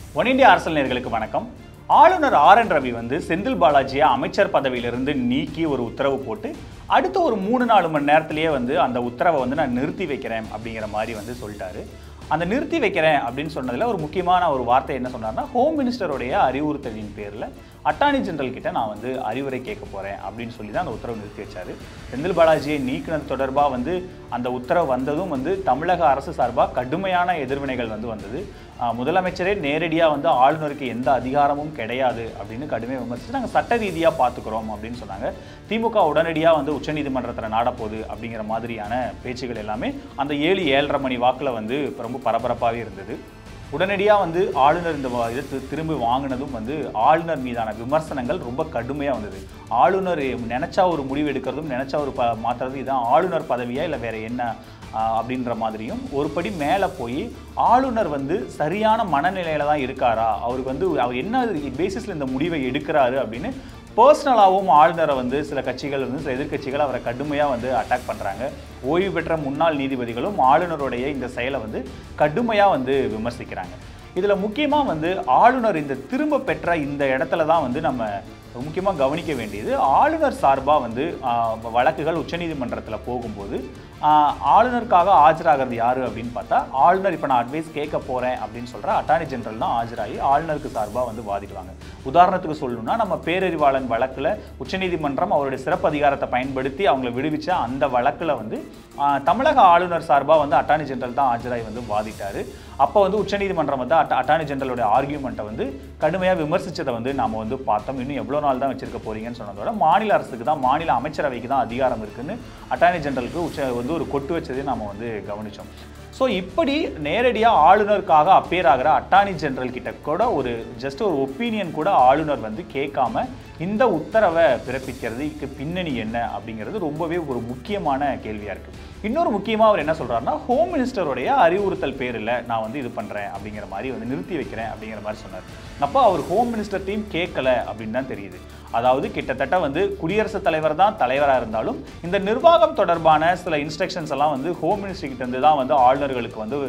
one India அரசியல் நேர்களுக்கு வணக்கம் ஆளுநர் ஆர் என் ரவி வந்து செந்தில் பாலாஜியை அமைச்சர் பதவியிலிருந்து நீக்கி ஒரு உத்தரவு போட்டு அடுத்த ஒரு மூணு நாலு மணி நேரத்திலேயே வந்து அந்த உத்தரவை வந்து நான் நிறுத்தி வைக்கிறேன் அப்படிங்கிற மாதிரி வந்து சொல்லிட்டாரு அந்த நிறுத்தி வைக்கிறேன் அப்படின்னு சொன்னதில் ஒரு முக்கியமான ஒரு வார்த்தை என்ன சொன்னார்னா ஹோம் மினிஸ்டருடைய அறிவுறுத்தலின் பேரில் அட்டார்னி ஜெனரல் கிட்ட நான் வந்து அறிவுரை கேட்க போகிறேன் அப்படின்னு சொல்லி தான் அந்த உத்தரவு நிறுத்தி வச்சாரு செந்தில் பாலாஜியை நீக்கினது தொடர்பாக வந்து அந்த உத்தரவு வந்ததும் வந்து தமிழக அரசு சார்பாக கடுமையான எதிர்வினைகள் வந்து வந்தது ஆஹ் முதலமைச்சரே நேரடியாக வந்து ஆளுநருக்கு எந்த அதிகாரமும் கிடையாது அப்படின்னு கடுமையாக விமர்சித்து நாங்கள் சட்ட ரீதியாக பார்த்துக்கிறோம் அப்படின்னு சொன்னாங்க திமுக உடனடியாக வந்து உச்சநீதிமன்றத்தில் நாடப்போகுது அப்படிங்கிற மாதிரியான பேச்சுகள் எல்லாமே அந்த ஏழு ஏழரை மணி வாக்கில் வந்து ரொம்ப பரபரப்பாகவே இருந்தது உடனடியாக வந்து ஆளுநர் இந்த வ- இதை தி- திரும்பி வாங்கினதும் வந்து ஆளுநர் மீதான விமர்சனங்கள் ரொம்ப கடுமையாக வந்தது ஆளுநர் நினச்சா ஒரு முடிவு எடுக்கிறதும் நினச்சா ஒரு ப மாற்றுறது இதுதான் ஆளுநர் பதவியா இல்லை வேற என்ன ஆஹ், அப்படின்ற மாதிரியும் ஒரு படி மேலே போய் ஆளுநர் வந்து சரியான மனநிலையில தான் இருக்காரா அவருக்கு வந்து அவர் என்ன பேசிஸில் இந்த முடிவை எடுக்கிறாரு அப்படின்னு பர்சனலாகவும் ஆளுநரை வந்து சில கட்சிகள் வந்து சில எதிர்க்கட்சிகள் அவரை கடுமையாக வந்து அட்டாக் பண்ணுறாங்க ஓய்வு பெற்ற முன்னாள் நீதிபதிகளும் ஆளுநருடைய இந்த செயலை வந்து கடுமையாக வந்து விமர்சிக்கிறாங்க இதில் முக்கியமாக வந்து ஆளுநர் இந்த திரும்ப பெற்ற இந்த இடத்துல தான் வந்து நம்ம முக்கியமாக கவனிக்க வேண்டியது ஆளுநர் சார்பாக வந்து ஆஹ், வழக்குகள் உச்சநீதிமன்றத்தில் போகும்போது ஆஹ், ஆளுநருக்காக ஆஜராகிறது யார் அப்படின்னு பார்த்தா ஆளுநர் இப்போ நான் அட்வைஸ் கேட்க போகிறேன் அப்படின்னு சொல்கிற அட்டார்னி ஜெனரல் தான் ஆஜராகி ஆளுநருக்கு சார்பாக வந்து வாதிடுவாங்க உதாரணத்துக்கு சொல்லணும்னா நம்ம பேரறிவாளன் வழக்கில் உச்சநீதிமன்றம் அவருடைய சிறப்பு அதிகாரத்தை பயன்படுத்தி அவங்களை விடுவிச்ச அந்த வழக்கில் வந்து ஆஹ், தமிழக ஆளுநர் சார்பாக வந்து அட்டார்னி ஜெனரல் தான் ஆஜராகி வந்து வாதிட்டாரு அப்போ வந்து உச்சநீதிமன்றம் வந்து அட்ட அட்டார்னி ஜெனரலோட ஆர்கியூமெண்ட்டை வந்து கடுமையாக விமர்சிச்சதை வந்து நாம வந்து பார்த்தோம் இன்னும் எவ்வளோ நாள் தான் வச்சிருக்க போறீங்கன்னு சொன்னதோட மாநில அரசுக்கு தான் மாநில அமைச்சரவைக்கு தான் அதிகாரம் இருக்குன்னு அட்டார்னி ஜெனரலுக்கு உச்ச வந்து ஒரு கொட்டு வச்சதையும் நாம வந்து கவனிச்சோம் ஸோ இப்படி நேரடியாக ஆளுநருக்காக அப்பேர் ஆகிற அட்டார்னி ஜெனரல் கிட்ட கூட ஒரு ஜஸ்ட் ஒரு ஒப்பீனியன் கூட ஆளுநர் வந்து கேட்காம இந்த உத்தரவை பிறப்பிக்கிறதுக்கு பின்னணி என்ன அப்படிங்கிறது ரொம்பவே ஒரு முக்கியமான கேள்வியாக இருக்குது இன்னொரு முக்கியமாக அவர் என்ன சொல்றாருன்னா ஹோம் மினிஸ்டருடைய அறிவுறுத்தல் பேரில் நான் வந்து இது பண்ணுறேன் அப்படிங்கிற மாதிரி வந்து நிறுத்தி வைக்கிறேன் அப்படிங்கிற மாதிரி சொன்னார் அப்போ அவர் ஹோம் மினிஸ்டர் டீம் கேட்கல அப்படின்னு தான் தெரியுது அதாவது கிட்டத்தட்ட வந்து குடியரசுத் தலைவர் தான் தலைவராக இருந்தாலும் இந்த நிர்வாகம் தொடர்பான சில இன்ஸ்ட்ரக்ஷன்ஸ் எல்லாம் வந்து ஹோம் மினிஸ்ட்ரி கிட்ட இருந்து தான் வந்து ஆளுநர்களுக்கு வந்து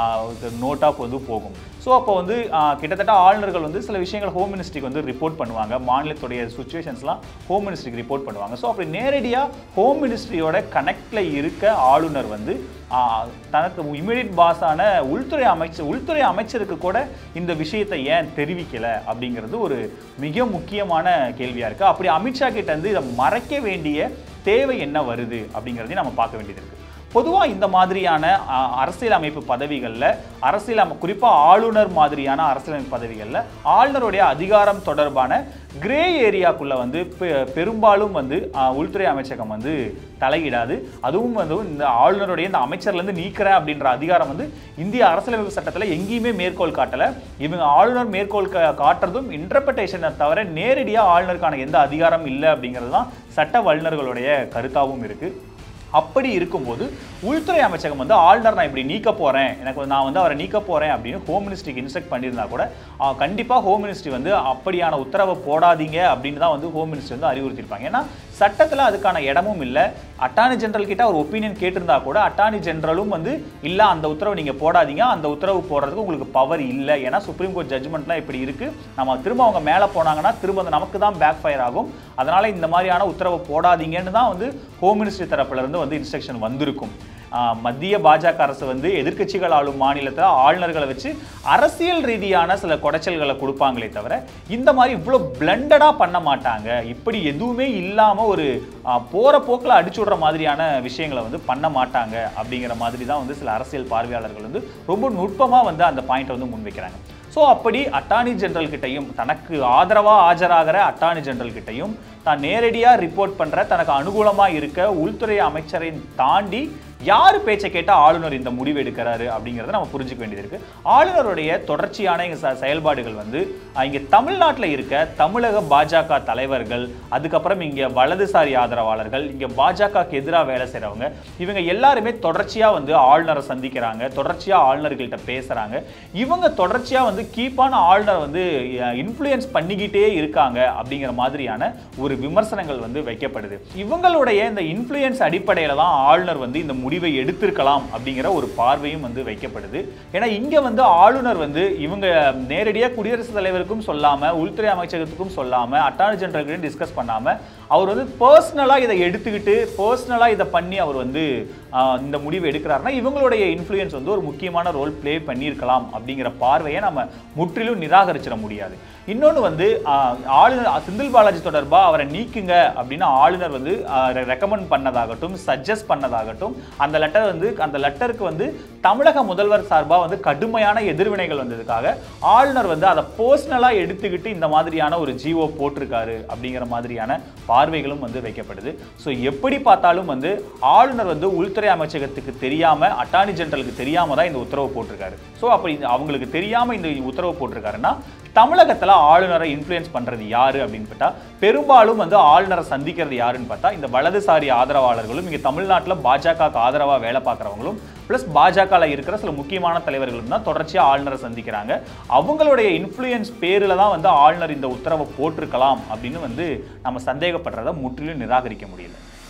நோட்டாக வந்து போகும் ஸோ அப்போ வந்து ஆஹ், கிட்டத்தட்ட ஆளுநர்கள் வந்து சில விஷயங்கள் ஹோம் மினிஸ்ட்ரிக்கு வந்து ரிப்போர்ட் பண்ணுவாங்க மாநிலத்துடைய சுச்சுவேஷன்ஸ்லாம் ஹோம் மினிஸ்ட்ரிக்கு ரிப்போர்ட் பண்ணுவாங்க ஸோ அப்படி நேரடியாக ஹோம் மினிஸ்ட்ரியோட கனெக்டில் இருக்க ஆளுநர் வந்து ஆஹ், தனக்கு இமீடியட் பாஸான உள்துறை அமைச்சர் உள்துறை அமைச்சருக்கு கூட இந்த விஷயத்தை ஏன் தெரிவிக்கல அப்படிங்கிறது ஒரு மிக முக்கியமான கேள்வியாக இருக்குது அப்படி அமித்ஷா கிட்ட இருந்து இதை மறைக்க வேண்டிய தேவை என்ன வருது அப்படிங்கிறதையும் நம்ம பார்க்க வேண்டியது இருக்குது பொதுவாக இந்த மாதிரியான அ, அரசியல் அமைப்பு பதவிகளில் அரசியல் அமை குறிப்பாக ஆளுநர் மாதிரியான அரசியலமைப்பு பதவிகளில் ஆளுநருடைய அதிகாரம் தொடர்பான கிரே ஏரியாக்குள்ளே வந்து பெ- பெரும்பாலும் வந்து அ, உள்துறை அமைச்சகம் வந்து தலையிடாது அதுவும் வந்து இந்த ஆளுநருடைய இந்த அமைச்சர்லேருந்து நீக்கிறேன் அப்படின்ற அதிகாரம் வந்து இந்திய அரசியலமைப்பு சட்டத்தில் எங்கேயுமே மேற்கோள் காட்டலை இவங்க ஆளுநர் மேற்கோள் கா- காட்டுறதும் இன்டர்பிரட்டேஷனை தவிர நேரடியாக ஆளுநருக்கான எந்த அதிகாரம் இல்லை அப்படிங்கிறது தான் சட்ட வல்லுநர்களுடைய கருத்தாகவும் இருக்குது அப்படி இருக்கும்போது உள்துறை அமைச்சகம் வந்து ஆளுநர் நான் இப்படி நீக்க போறேன் எனக்கு வந்து- நான் வந்து அவரை நீக்க போறேன் அப்படின்னு ஹோம் மினிஸ்ட்ரிக்கு இன்ஸ்ட்ரக்ட் பண்ணியிருந்தா கூட ஆ, கண்டிப்பா ஹோம் மினிஸ்ட்ரி வந்து அப்படியான உத்தரவை போடாதீங்க அப்படின்னு தான் வந்து ஹோம் மினிஸ்ட்ரி வந்து அறிவுறுத்தியிருப்பாங்க ஏன்னா சட்டத்தில் அதுக்கான இடமும் இல்லை அட்டார்னி ஜெனரல் கிட்ட ஒரு ஒப்பீனியன் கேட்டிருந்தா கூட அட்டார்னி ஜெனரலும் வந்து இல்லை அந்த உத்தரவு நீங்கள் போடாதீங்க அந்த உத்தரவு போடுறதுக்கு உங்களுக்கு பவர் இல்லை ஏன்னா சுப்ரீம் கோர்ட் ஜட்ஜ்மெண்ட்லாம் இப்படி இருக்கு நம்ம திரும்ப அவங்க மேலே போனாங்கன்னா திரும்ப அது நமக்கு தான் பேக் ஃபயர் ஆகும் அதனால இந்த மாதிரியான உத்தரவை போடாதீங்கன்னு தான் வந்து ஹோம் மினிஸ்ட்ரி தரப்புல இருந்து வந்து இன்ஸ்ட்ரக்ஷன் வந்திருக்கும் ஆஹ் மத்திய பாஜக அரசு வந்து எதிர்க்கட்சிகள் ஆளும் மாநிலத்தில் ஆளுநர்களை வச்சு அரசியல் ரீதியான சில குடைச்சல்களை கொடுப்பாங்களே தவிர இந்த மாதிரி இவ்வளோ பிளண்டடாக பண்ண மாட்டாங்க இப்படி எதுவுமே இல்லாமல் ஒரு ஆஹ், போற போக்கில் அடிச்சு விடுற மாதிரியான விஷயங்களை வந்து பண்ண மாட்டாங்க அப்படிங்கிற மாதிரி தான் வந்து சில அரசியல் பார்வையாளர்கள் வந்து ரொம்ப நுட்பமாக வந்து அந்த பாயிண்ட்டை வந்து முன்வைக்கிறாங்க ஸோ அப்படி அட்டார்னி ஜெனரல் கிட்டையும் தனக்கு ஆதரவாக ஆஜராகிற அட்டார்னி ஜெனரல் கிட்டையும் தான் நேரடியாக ரிப்போர்ட் பண்ணுற தனக்கு அனுகூலமாக இருக்க உள்துறை அமைச்சரை தாண்டி யார் பேச்சை கேட்டால் ஆளுநர் இந்த முடிவு எடுக்கிறாரு அப்படிங்கிறத நம்ம புரிஞ்சுக்க வேண்டியது இருக்கு ஆளுநருடைய தொடர்ச்சியான இங்க ச- செயல்பாடுகள் வந்து அஹ், இங்க தமிழ்நாட்டில் இருக்க தமிழக பாஜக தலைவர்கள் அதுக்கப்புறம் இங்க வலதுசாரி ஆதரவாளர்கள் இங்க பாஜகவுக்கு எதிராக வேலை செய்றவங்க இவங்க எல்லாருமே தொடர்ச்சியா வந்து ஆளுநரை சந்திக்கிறாங்க தொடர்ச்சியா ஆளுநர்கள்ட்ட பேசுறாங்க இவங்க தொடர்ச்சியா வந்து கீப்பான ஆளுநர் வந்து இன்ஃப்ளூயன்ஸ் பண்ணிக்கிட்டே இருக்காங்க அப்படிங்கிற மாதிரியான ஒரு ஒரு விமர்சனங்கள் வந்து வைக்கப்படுது இவங்களுடைய இந்த இன்ஃப்ளூயன்ஸ் அடிப்படையில் தான் ஆளுநர் வந்து இந்த முடிவை எடுத்திருக்கலாம் அப்படிங்கிற ஒரு பார்வையும் வந்து வைக்கப்படுது ஏன்னா இங்க வந்து ஆளுநர் வந்து இவங்க நேரடியாக குடியரசுத் தலைவருக்கும் சொல்லாம உள்துறை அமைச்சகத்துக்கும் சொல்லாம அட்டார்னி ஜெனரல்கிட்டையும் டிஸ்கஸ் பண்ணாம அவர் வந்து பர்சனலாக இதை எடுத்துக்கிட்டு பர்சனலாக இதை பண்ணி அவர் வந்து ஆஹ், இந்த முடிவு எடுக்கிறாருன்னா இவங்களுடைய இன்ஃப்ளூயன்ஸ் வந்து ஒரு முக்கியமான ரோல் ப்ளே பண்ணியிருக்கலாம் அப்படிங்கிற பார்வையை நம்ம முற்றிலும் நிராகரிச்சிட முடியாது இன்னொன்று வந்து ஆஹ், ஆளுநர் செந்தில் பாலாஜி தொடர்பாக அவரை நீக்குங்க அப்படின்னு ஆளுநர் வந்து ரெக்கமெண்ட் பண்ணதாகட்டும் சஜஸ்ட் பண்ணதாகட்டும் அந்த லெட்டர் வந்து அந்த லெட்டருக்கு வந்து தமிழக முதல்வர் சார்பாக வந்து கடுமையான எதிர்வினைகள் வந்ததுக்காக ஆளுநர் வந்து அதை பர்சனலாக எடுத்துக்கிட்டு இந்த மாதிரியான ஒரு ஜிஓ போட்டிருக்காரு அப்படிங்கிற மாதிரியான பார்வைகளும் வந்து வைக்கப்படுது ஸோ எப்படி பார்த்தாலும் வந்து ஆளுநர் வந்து உள்துறை அமைச்சகத்துக்கு தெரியாம அட்டார்னி ஜெனரலுக்கு தெரியாம தான் இந்த உத்தரவு போட்டிருக்காரு ஸோ அப்படி இந்த- அவங்களுக்கு தெரியாம இந்த உத்தரவு போட்டிருக்காருன்னா தமிழகத்துல ஆளுநரை இன்ஃப்ளூயன்ஸ் பண்றது யாரு அப்படின்னு பார்த்தா பெரும்பாலும் வந்து ஆளுநரை சந்திக்கிறது யாருன்னு பார்த்தா இந்த வலதுசாரி ஆதரவாளர்களும் இங்க தமிழ்நாட்டுல பாஜகவுக்கு ஆதரவா வேலை பார்க்குறவங்களும் ப்ளஸ் பாஜகல இருக்கிற சில முக்கியமான தலைவர்களும் தான் தொடர்ச்சியா ஆளுநரை சந்திக்கிறாங்க அவங்களுடைய இன்ஃப்ளூயன்ஸ் பேரில் தான் வந்து ஆளுநர் இந்த உத்தரவை போட்டிருக்கலாம் அப்படின்னு வந்து நம்ம சந்தேகப்படுறதை முற்றிலும் நிராகரிக்க முடியல